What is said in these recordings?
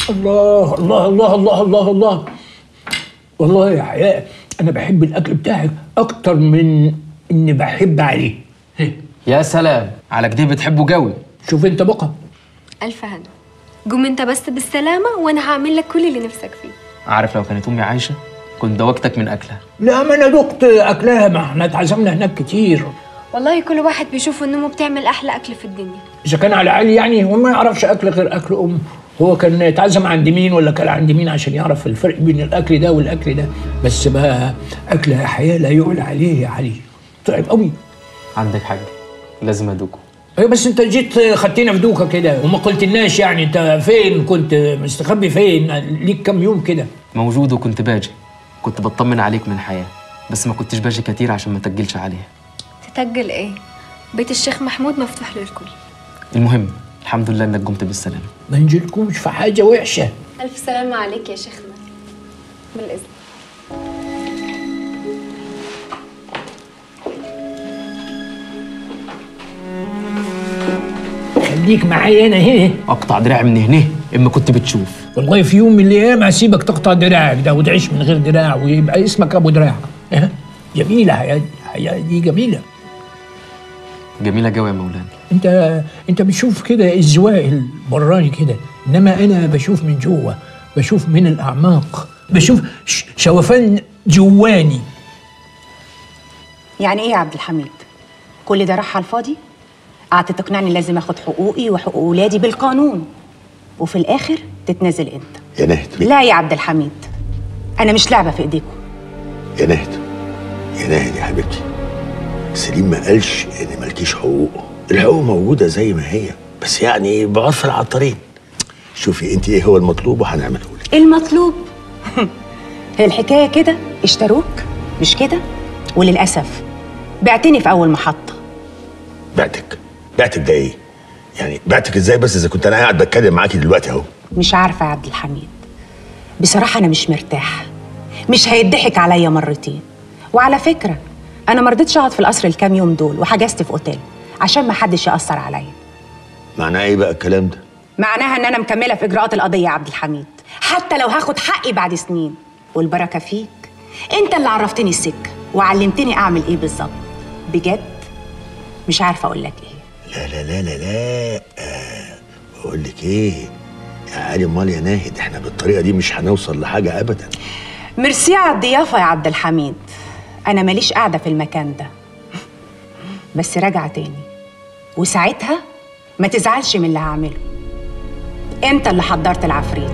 الله الله الله الله الله الله والله يا حياء انا بحب الاكل بتاعك اكتر من اني بحب عليه يا سلام على كده بتحبه قوي شوف انت بقى ألف هنا قوم انت بس بالسلامة وانا هعمل لك كل اللي نفسك فيه عارف لو كانت امي عايشه كنت دوقتك من اكلها لا ما انا دقت اكلها ما احنا اتعزمنا هناك كتير والله كل واحد بيشوف ان امه بتعمل احلى اكل في الدنيا اذا كان على علي يعني هو ما يعرفش اكل غير اكل امه هو كان اتعزم عند مين ولا كان عند مين عشان يعرف الفرق بين الاكل ده والاكل ده بس بقى اكل يا حياة لا يعلى عليه يا علي طيب قوي عندك حاجه لازم ادوقه ايوه بس انت جيت خدتنا في دوكه كده وما قلتلناش يعني انت فين كنت مستخبي فين ليك كام يوم كده موجود وكنت باجي كنت بطمن عليك من حياه بس ما كنتش باجي كتير عشان ما تجلش عليها تتجل ايه بيت الشيخ محمود مفتوح للكل المهم الحمد لله انك قمت بالسلامه ما نجيلكوش في حاجه وحشه الف سلامة عليك يا شيخنا بالاذن خليك معايا انا هنا اقطع دراعي من هنا اما كنت بتشوف والله في يوم من الايام هسيبك تقطع دراعك ده وتعيش من غير دراع ويبقى اسمك ابو دراع ها؟ جميله حياه حياه دي جميله جميله قوي يا مولانا انت انت بتشوف كده الزواق البراني كده انما انا بشوف من جوه بشوف من الاعماق بشوف ش- شوفان جواني يعني ايه يا عبد الحميد كل ده راح على الفاضي قعدت تقنعني لازم اخد حقوقي وحقوق ولادي بالقانون وفي الاخر تتنازل انت يا نهد لا يا عبد الحميد انا مش لعبه في ايديكم يا نهد يا نهد يا حبيبتي سليم ما قالش ان مالكيش حقوق الحقوق موجوده زي ما هي بس يعني بعرف العطارين شوفي انت ايه هو المطلوب وهنعمله لك المطلوب هي الحكايه كده اشتروك مش كده وللاسف بعتني في اول محطه بعتك بعتك ده ايه يعني بعتك ازاي بس اذا كنت انا قاعد بتكلم معاكي دلوقتي اهو مش عارفه يا عبد الحميد بصراحه انا مش مرتاحه مش هيضحك عليا مرتين وعلى فكره انا ما رضيتش اقعد في القصر الكام يوم دول وحجزت في اوتيل عشان ما حدش ياثر عليا معناه ايه بقى الكلام ده معناها ان انا مكمله في اجراءات القضيه يا عبد الحميد حتى لو هاخد حقي بعد سنين والبركه فيك انت اللي عرفتني السكه وعلمتني اعمل ايه بالظبط بجد مش عارفه اقول لك ايه لا لا لا لا لا آه، بقول لك ايه يا علي امال يا ناهد احنا بالطريقه دي مش هنوصل لحاجه ابدا ميرسي على الضيافه يا عبد الحميد انا ماليش قاعده في المكان ده بس راجعه تاني وساعتها ما تزعلش من اللي هعمله انت اللي حضرت العفريت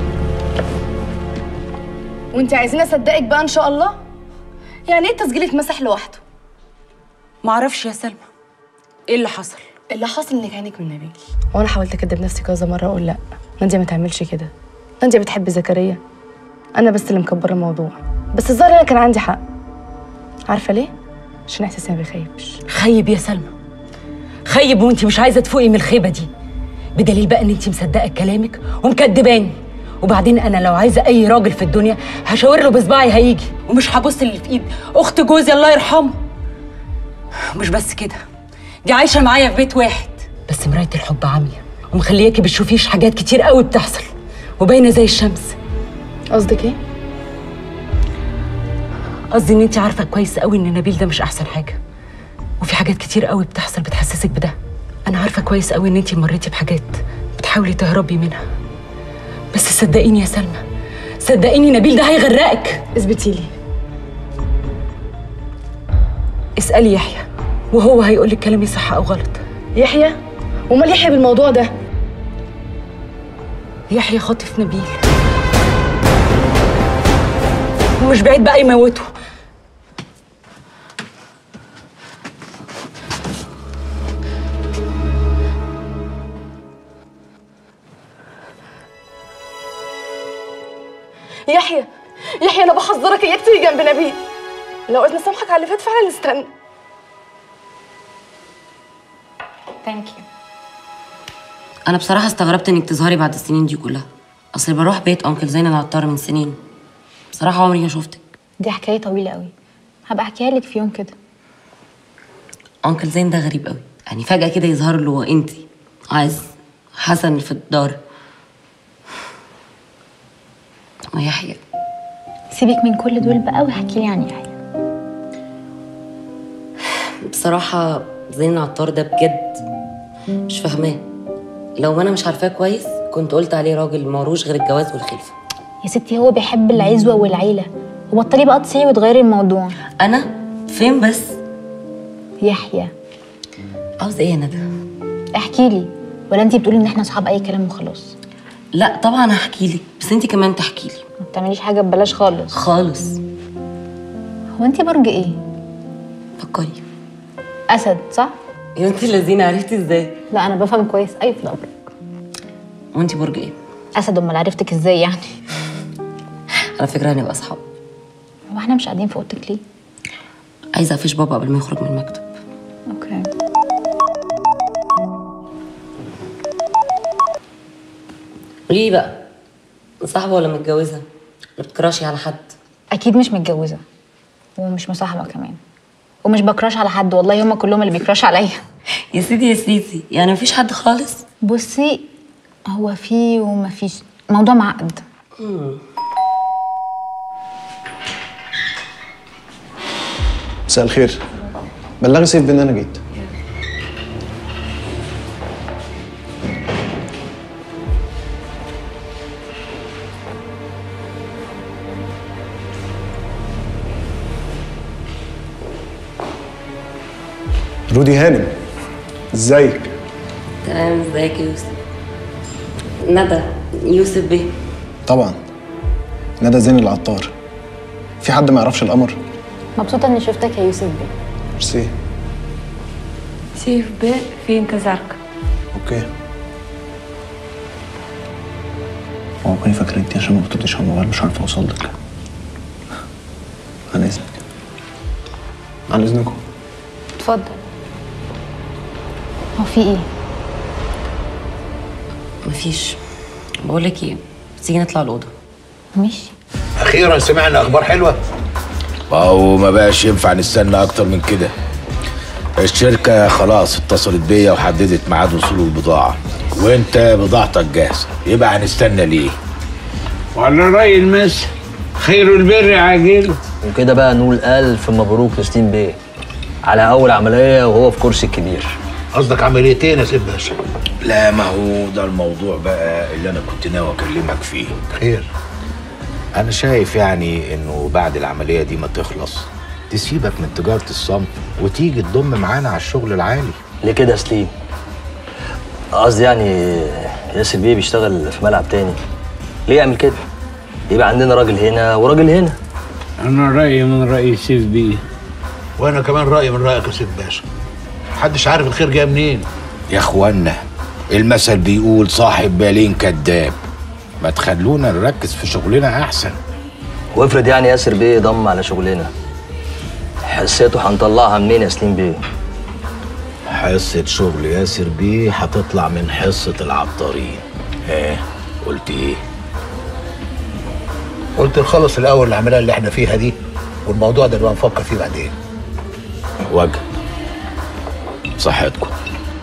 وانت عايزين اصدقك بقى ان شاء الله يعني ايه التسجيل اتمسح لوحده معرفش يا سلمى ايه اللي حصل اللي حاصل انك عينك من نبيل وانا حاولت اكدب نفسي كذا مره اقول لا ناديه ما تعملش كده ناديه بتحب زكريا انا بس اللي مكبره الموضوع بس الظاهر انا كان عندي حق عارفه ليه عشان احساسي ما بيخيبش خيب يا سلمى خيب وانت مش عايزه تفوقي من الخيبه دي بدليل بقى ان انت مصدقه كلامك ومكدباني وبعدين انا لو عايزه اي راجل في الدنيا هشاور له بصباعي هيجي ومش هبص اللي في ايد اخت جوزي الله يرحمه مش بس كده دي عايشه معايا في بيت واحد بس مرايه الحب عاميه ومخلياكي بتشوفيش حاجات كتير قوي بتحصل وباينه زي الشمس قصدك ايه قصدي ان انت عارفه كويس قوي ان نبيل ده مش احسن حاجه وفي حاجات كتير قوي بتحصل بتحسسك بده انا عارفه كويس قوي ان انت مريتي بحاجات بتحاولي تهربي منها بس صدقيني يا سلمى صدقيني نبيل ده هيغرقك اثبتي لي اسالي يحيى وهو هيقول لك كلامي صح او غلط يحيى ومال يحيى بالموضوع ده يحيى خاطف نبيل ومش بعيد بقى يموته يحيى يحيى انا بحذرك اياك تيجي جنب نبيل لو اذن سامحك على اللي فات فعلا استنى ثانك يو انا بصراحه استغربت انك تظهري بعد السنين دي كلها اصل بروح بيت انكل زين العطار من سنين بصراحه عمري ما شفتك دي حكايه طويله قوي هبقى احكيها لك في يوم كده انكل زين ده غريب قوي يعني فجاه كده يظهر له انت عايز حسن في الدار ويحيى سيبك من كل دول بقى واحكي لي عن يحيى بصراحة زين العطار ده بجد مش فاهماه لو انا مش عارفاه كويس كنت قلت عليه راجل موروش غير الجواز والخلفة يا ستي هو بيحب العزوة والعيلة وبطلي بقى تصيحي وتغيري الموضوع انا فين بس يحيى عاوز ايه يا ندى احكي لي ولا انتي بتقولي ان احنا اصحاب اي كلام وخلاص لا طبعا هحكي لك بس انت كمان تحكي لي ما بتعمليش حاجة ببلاش خالص خالص هو انتي برج ايه فكري اسد صح يا انت الذين عرفتي ازاي لا انا بفهم كويس اي في الابراج وانت برج ايه اسد امال عرفتك ازاي يعني على فكرة هنبقى اصحاب هو احنا مش قاعدين في اوضتك ليه عايزة اقفش بابا قبل ما يخرج من المكتب اوكي قولي لي بقى مصاحبة ولا متجوزة ولا بتكراشي على حد اكيد مش متجوزة ومش مصاحبة كمان ومش بكراش على حد والله هما كلهم اللي بيكراش عليا يا سيدي يا سيدي يعني مفيش حد خالص بصي هو في وما فيش موضوع معقد مساء الخير بلغي سيف بان انا جيت رودي هانم ازيك تمام ازيك يا يوسف ندى يوسف بيه طبعا ندى زين العطار في حد ما يعرفش القمر مبسوطة اني شفتك يا يوسف بيه ميرسي سيف بيه في انتظارك اوكي هو كوني فاكرة انتي عشان ما بترديش على الموبايل مش عارف اوصل لك عن اذنك عن اذنكم اتفضل هو في ايه مفيش بقول لك ايه تيجي نطلع الاوضه ماشي اخيرا سمعنا اخبار حلوه أو ما بقاش ينفع نستنى أكتر من كده الشركة خلاص اتصلت بيا وحددت ميعاد وصول البضاعة وانت بضاعتك جاهزة يبقى هنستنى ليه؟ وعلى رأي المثل خير البر عاجل وكده بقى نقول ألف مبروك لستين بيه على أول عملية وهو في كرسي الكبير قصدك عمليتين يا سيد باشا لا ما هو ده الموضوع بقى اللي أنا كنت ناوي أكلمك فيه خير أنا شايف يعني إنه بعد العملية دي ما تخلص تسيبك من تجارة الصمت وتيجي تضم معانا على الشغل العالي ليه كده يا سليم؟ قصدي يعني ياسر بيه بيشتغل في ملعب تاني ليه يعمل كده؟ يبقى عندنا راجل هنا وراجل هنا أنا رأيي من رأي سيف بيه وانا كمان رايي من رايك يا سيد باشا محدش عارف الخير جاي منين يا اخوانا المثل بيقول صاحب بالين كذاب ما تخلونا نركز في شغلنا احسن وافرض يعني ياسر بيه ضم على شغلنا حسيته هنطلعها منين يا سليم بيه؟ حصة شغل ياسر بيه هتطلع من حصة العطارين ها قلت ايه قلت نخلص الاول العمليه اللي احنا فيها دي والموضوع ده نبقى نفكر فيه بعدين وجه صحتكم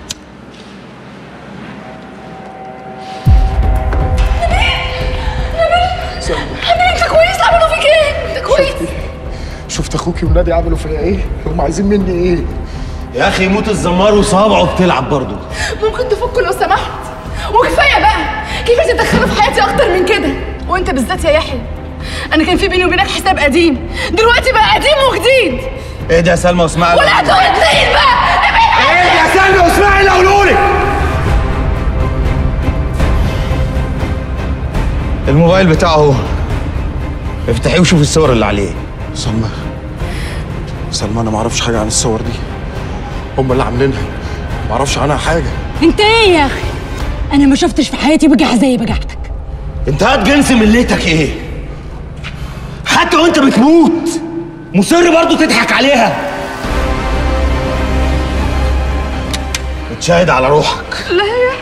انت كويس عملوا فيك ايه؟ انت كويس شفت اخوكي ونادي عملوا فيا ايه هم عايزين مني ايه يا اخي يموت الزمار وصابعه بتلعب برضه ممكن تفكوا لو سمحت وكفايه بقى كيف تتدخلوا في حياتي اكتر من كده وانت بالذات يا يحيى انا كان في بيني وبينك حساب قديم دلوقتي بقى قديم وجديد ايه ده يا سلمى واسمعي ولا هتقول جديد بقى ايه يا سلمى واسمعي اللي اقوله لك الموبايل بتاعه اهو افتحيه وشوف الصور اللي عليه سلمى سلمى انا ما اعرفش حاجه عن الصور دي هم اللي عاملينها ما اعرفش عنها حاجه انت ايه يا اخي انا ما شفتش في حياتي بجح زي بجحتك انتهت جنس ملتك ايه حتى وانت بتموت مصر برضه تضحك عليها بتشاهد على روحك لا يا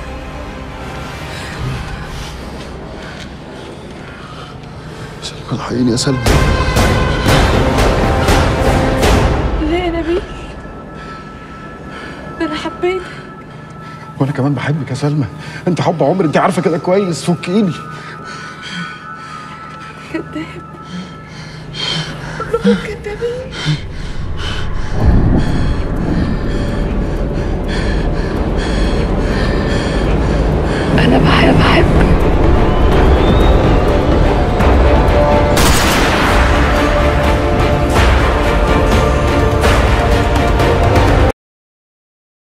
سلمى الحقيني يا سلمى ليه يا نبيل ده انا حبيت وانا كمان بحبك يا سلمى انت حب عمري انت عارفه كده كويس فكيني كذاب كلهم كذابين انا بحب بحب